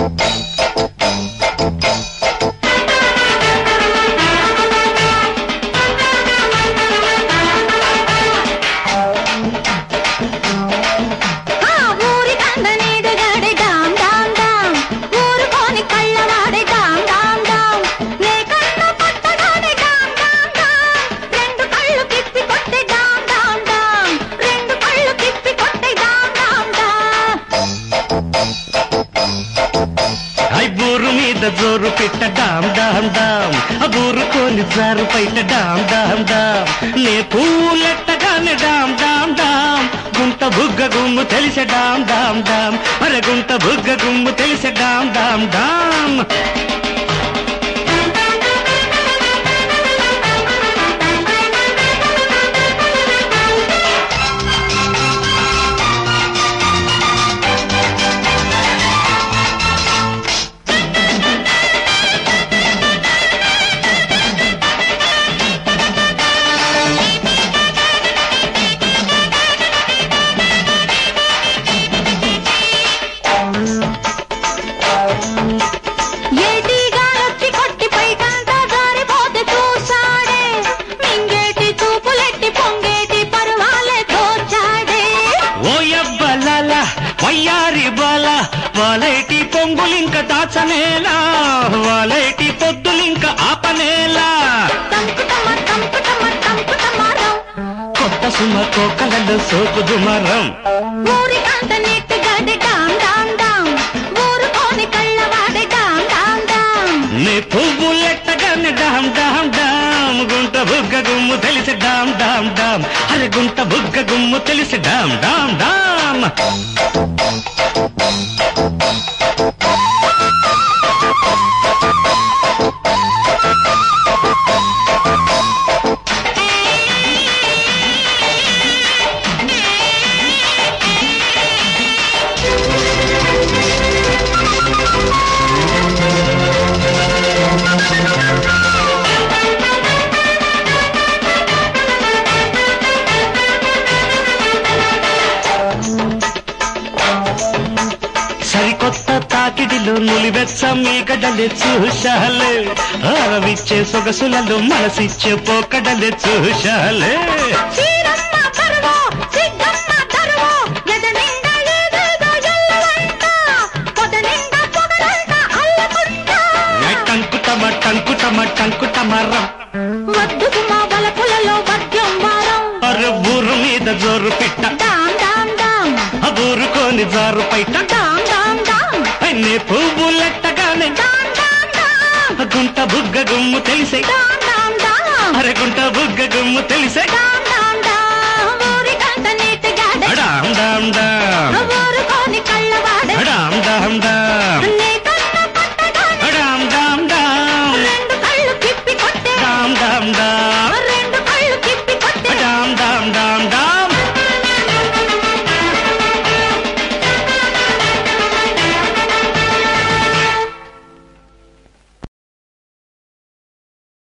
ఆ ఊరి కంద నీడుగాడే డామ్ డామ్ డామ్ ఊరుకోని కళ్ళవాడే డామ్ డామ్ డామ్ నే కన్న పట్టగానే డామ్ డామ్ డామ్ రెండు కళ్ళు తిప్పి కొట్టే డామ్ డామ్ డామ్ రెండు కళ్ళు తిప్పి కొట్టే డామ్ డామ్ డామ్ ఐ బూరు మీద జోరు పెట్ట డామ్ డామ్ డామ్ ఆ బూరుకోని జారు పైట డామ్ డామ్ డామ్ నే పూలెట్టగానే డామ్ డామ్ డామ్ గుంట బుగ్గ గుమ్ము తెలిసే డామ్ డామ్ డామ్ అరే గుంట బుగ్గ గుమ్ము తెలిసే డామ్ డామ్ డామ్ ఏటిగానొచ్చి కొట్టి పైకంతా జారిపోతే చూసాడే మింగేటి చూపులెట్టి పొంగేటి పరువాలే తోచాడే ఓయబ్బలాల వయ్యారి బాల వాలేటి పొంగులింక దాచనేలా వాలేటి పొద్దులింక ఆపనేలా తంకుతమ్మ తంకుతమ్మ తంకుతమ్మారం కొత్త సుమ కోకలలో సోకు దుమరం ఊరి అంత నెట్టుగాడే డామ్ డామ్ డామ్ ఊరుకోని కళ్ళవాడే డామ్ డామ్ డామ్ నీ పువ్వులెట్టగానే డామ్ డామ్ డామ్ గుంట బుగ్గ గుమ్ము తెలిసి డామ్ డామ్ డామ్ అరే గుంట బుగ్గ గుమ్ము తెలిసి డామ్ డామ్ డామ్ సరికొత్త తాకిడిలో నులివెచ్చ మీగడలే చూశాలే ఆరవిచ్చే సొగసులలో మనసిచ్చే పోకడలే చూశాలే చీరమ్మ కరువో సిగ్గమ్మ తరువో ఎద నిండా ఏదేదో ఎల్లవంట పొద నిండా పొగలంట అల్లకుంట టంకుటమ టంకుటమ టంకుటమరం వద్దు మా బలపులలో వద్యం వారం అరే ఊరు మీద జోరు పిట్ట డామ్ డామ్ డామ్ ఆ ఊరుకోని జారు పైట డామ్ డామ్ డామ్ అన్ని పువ్వులెట్టగానే డామ్ డామ్ డామ్ గుంట బుగ్గ గుమ్ము తెలిసే డామ్ డామ్ డామ్ అరే గుంట బుగ్గ గుమ్ము తెలిసే డామ్